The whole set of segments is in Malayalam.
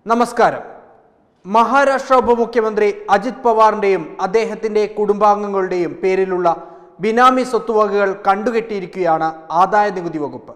നമസ്കാരം മഹാരാഷ്ട്ര ഉപമുഖ്യമന്ത്രി അജിത് പവാറിന്റെയും അദ്ദേഹത്തിന്റെ കുടുംബാംഗങ്ങളുടെയും പേരിലുള്ള ബിനാമി സ്വത്തുവകകൾ കണ്ടുകെട്ടിയിരിക്കുകയാണ് ആദായ നികുതി വകുപ്പ്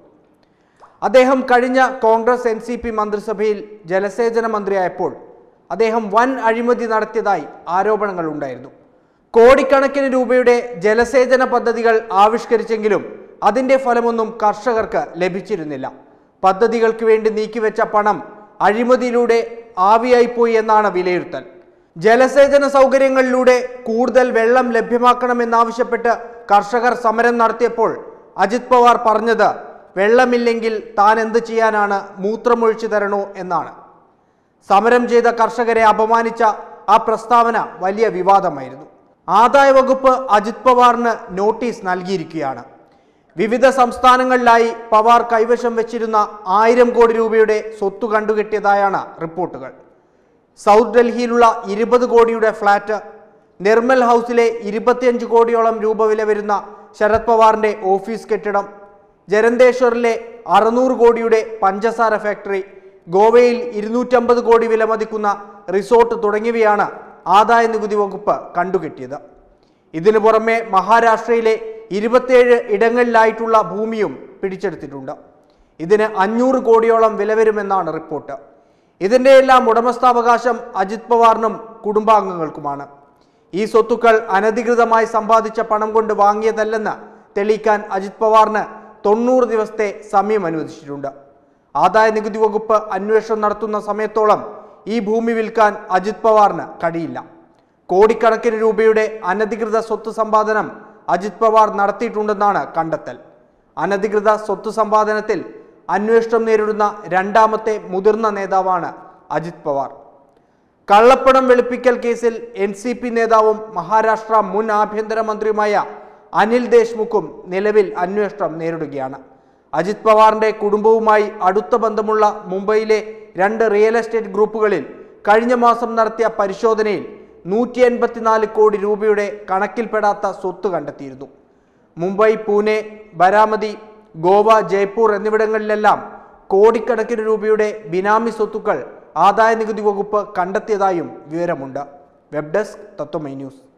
അദ്ദേഹം കഴിഞ്ഞ കോൺഗ്രസ് എൻ സി പി മന്ത്രിസഭയിൽ ജലസേചന മന്ത്രിയായപ്പോൾ അദ്ദേഹം വൻ അഴിമതി നടത്തിയതായി ആരോപണങ്ങൾ ഉണ്ടായിരുന്നു കോടിക്കണക്കിന് രൂപയുടെ ജലസേചന പദ്ധതികൾ ആവിഷ്കരിച്ചെങ്കിലും അതിന്റെ ഫലമൊന്നും കർഷകർക്ക് ലഭിച്ചിരുന്നില്ല പദ്ധതികൾക്ക് വേണ്ടി നീക്കിവെച്ച പണം അഴിമതിയിലൂടെ ആവിയായിപ്പോയി എന്നാണ് വിലയിരുത്തൽ ജലസേചന സൗകര്യങ്ങളിലൂടെ കൂടുതൽ വെള്ളം ലഭ്യമാക്കണമെന്നാവശ്യപ്പെട്ട് കർഷകർ സമരം നടത്തിയപ്പോൾ അജിത് പവാർ പറഞ്ഞത് വെള്ളമില്ലെങ്കിൽ താൻ എന്ത് ചെയ്യാനാണ് മൂത്രമൊഴിച്ചു തരണോ എന്നാണ് സമരം ചെയ്ത കർഷകരെ അപമാനിച്ച ആ പ്രസ്താവന വലിയ വിവാദമായിരുന്നു ആദായ വകുപ്പ് അജിത് പവാറിന് നോട്ടീസ് നൽകിയിരിക്കുകയാണ് വിവിധ സംസ്ഥാനങ്ങളിലായി പവാർ കൈവശം വെച്ചിരുന്ന ആയിരം കോടി രൂപയുടെ സ്വത്ത് കണ്ടുകെട്ടിയതായാണ് റിപ്പോർട്ടുകൾ സൗത്ത് ഡൽഹിയിലുള്ള ഇരുപത് കോടിയുടെ ഫ്ളാറ്റ് നിർമ്മൽ ഹൗസിലെ ഇരുപത്തിയഞ്ച് കോടിയോളം രൂപ വില വരുന്ന ശരത് പവാറിന്റെ ഓഫീസ് കെട്ടിടം ജലന്തേശ്വറിലെ അറുന്നൂറ് കോടിയുടെ പഞ്ചസാര ഫാക്ടറി ഗോവയിൽ ഇരുന്നൂറ്റമ്പത് കോടി വില മതിക്കുന്ന റിസോർട്ട് തുടങ്ങിയവയാണ് ആദായ നികുതി വകുപ്പ് കണ്ടുകെട്ടിയത് ഇതിനു പുറമെ മഹാരാഷ്ട്രയിലെ ഇരുപത്തേഴ് ഇടങ്ങളിലായിട്ടുള്ള ഭൂമിയും പിടിച്ചെടുത്തിട്ടുണ്ട് ഇതിന് അഞ്ഞൂറ് കോടിയോളം വില വരുമെന്നാണ് റിപ്പോർട്ട് ഇതിന്റെ എല്ലാം ഉടമസ്ഥാവകാശം അജിത് പവാറിനും കുടുംബാംഗങ്ങൾക്കുമാണ് ഈ സ്വത്തുക്കൾ അനധികൃതമായി സമ്പാദിച്ച പണം കൊണ്ട് വാങ്ങിയതല്ലെന്ന് തെളിയിക്കാൻ അജിത് പവാറിന് തൊണ്ണൂറ് ദിവസത്തെ സമയം അനുവദിച്ചിട്ടുണ്ട് ആദായ നികുതി വകുപ്പ് അന്വേഷണം നടത്തുന്ന സമയത്തോളം ഈ ഭൂമി വിൽക്കാൻ അജിത് പവാറിന് കഴിയില്ല കോടിക്കണക്കിന് രൂപയുടെ അനധികൃത സ്വത്ത് സമ്പാദനം അജിത് പവാർ നടത്തിയിട്ടുണ്ടെന്നാണ് കണ്ടെത്തൽ അനധികൃത സ്വത്ത് സമ്പാദനത്തിൽ അന്വേഷണം നേരിടുന്ന രണ്ടാമത്തെ മുതിർന്ന നേതാവാണ് അജിത് പവാർ കള്ളപ്പണം വെളുപ്പിക്കൽ കേസിൽ എൻ സി പി നേതാവും മഹാരാഷ്ട്ര മുൻ ആഭ്യന്തരമന്ത്രിയുമായ അനിൽ ദേശ്മുഖും നിലവിൽ അന്വേഷണം നേരിടുകയാണ് അജിത് പവാറിന്റെ കുടുംബവുമായി അടുത്ത ബന്ധമുള്ള മുംബൈയിലെ രണ്ട് റിയൽ എസ്റ്റേറ്റ് ഗ്രൂപ്പുകളിൽ കഴിഞ്ഞ മാസം നടത്തിയ പരിശോധനയിൽ നൂറ്റി എൺപത്തിനാല് കോടി രൂപയുടെ കണക്കിൽപ്പെടാത്ത സ്വത്ത് കണ്ടെത്തിയിരുന്നു മുംബൈ പൂനെ ബരാമതി ഗോവ ജയ്പൂർ എന്നിവിടങ്ങളിലെല്ലാം കോടിക്കണക്കിന് രൂപയുടെ ബിനാമി സ്വത്തുക്കൾ ആദായ നികുതി വകുപ്പ് കണ്ടെത്തിയതായും വിവരമുണ്ട് വെബ് ഡെസ്ക് തത്വമൈ ന്യൂസ്